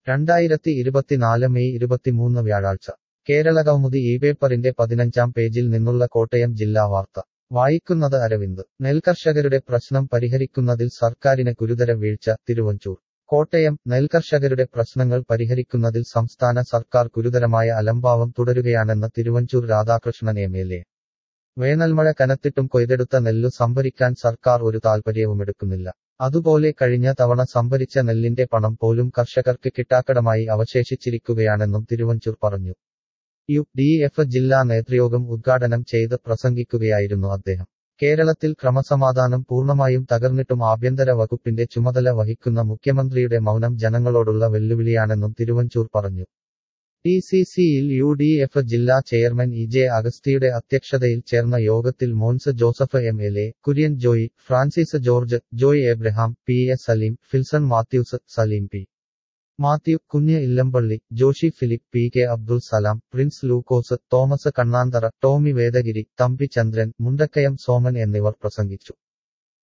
രണ്ടായിരത്തി ഇരുപത്തിനാല് മെയ് ഇരുപത്തിമൂന്ന് വ്യാഴാഴ്ച കേരളകൗമുദി ഈ പേപ്പറിന്റെ പതിനഞ്ചാം പേജിൽ നിന്നുള്ള കോട്ടയം ജില്ലാ വാർത്ത വായിക്കുന്നത് അരവിന്ദ് നെൽകർഷകരുടെ പ്രശ്നം പരിഹരിക്കുന്നതിൽ സർക്കാരിന് ഗുരുതര വീഴ്ച തിരുവഞ്ചൂർ കോട്ടയം നെൽകർഷകരുടെ പ്രശ്നങ്ങൾ പരിഹരിക്കുന്നതിൽ സംസ്ഥാന സർക്കാർ ഗുരുതരമായ അലംഭാവം തുടരുകയാണെന്ന് Thiruvanchoor Radhakrishnan M L A വേനൽമഴ കനത്തിട്ടും കൊയ്തെടുത്ത നെല്ലു സംഭരിക്കാൻ സർക്കാർ ഒരു താൽപര്യവുമെടുക്കുന്നില്ല അതുപോലെ കഴിഞ്ഞ തവണ സംഭരിച്ച നെല്ലിന്റെ പണം പോലും കർഷകർക്ക് കിട്ടാക്കടമായി അവശേഷിച്ചിരിക്കുകയാണെന്നും തിരുവഞ്ചൂർ പറഞ്ഞു യു ഡി എഫ് ജില്ലാ നേതൃയോഗം ഉദ്ഘാടനം ചെയ്ത് പ്രസംഗിക്കുകയായിരുന്നു അദ്ദേഹം കേരളത്തിൽ ക്രമസമാധാനം പൂർണ്ണമായും തകർന്നിട്ടും ആഭ്യന്തര വകുപ്പിന്റെ ചുമതല വഹിക്കുന്ന മുഖ്യമന്ത്രിയുടെ മൗനം ജനങ്ങളോടുള്ള വെല്ലുവിളിയാണെന്നും തിരുവഞ്ചൂർ പറഞ്ഞു ടി സി സിയിൽ യു ഡി എഫ് ജില്ലാ ചെയർമാൻ ഇ ജെ അഗസ്തിയുടെ അധ്യക്ഷതയിൽ ചേർന്ന യോഗത്തിൽ Mons Joseph M L A Kurian Joy Francis George Joy Abraham P A Saleem Filson Mathews Saleem P Mathew Kunju Illampally Joshy Philip P K Abdul Salam Prince Lukose Thomas Kannanthara Tomy Vedagiri Thampi Chandran Mundakayam Soman എന്നിവർ പ്രസംഗിച്ചു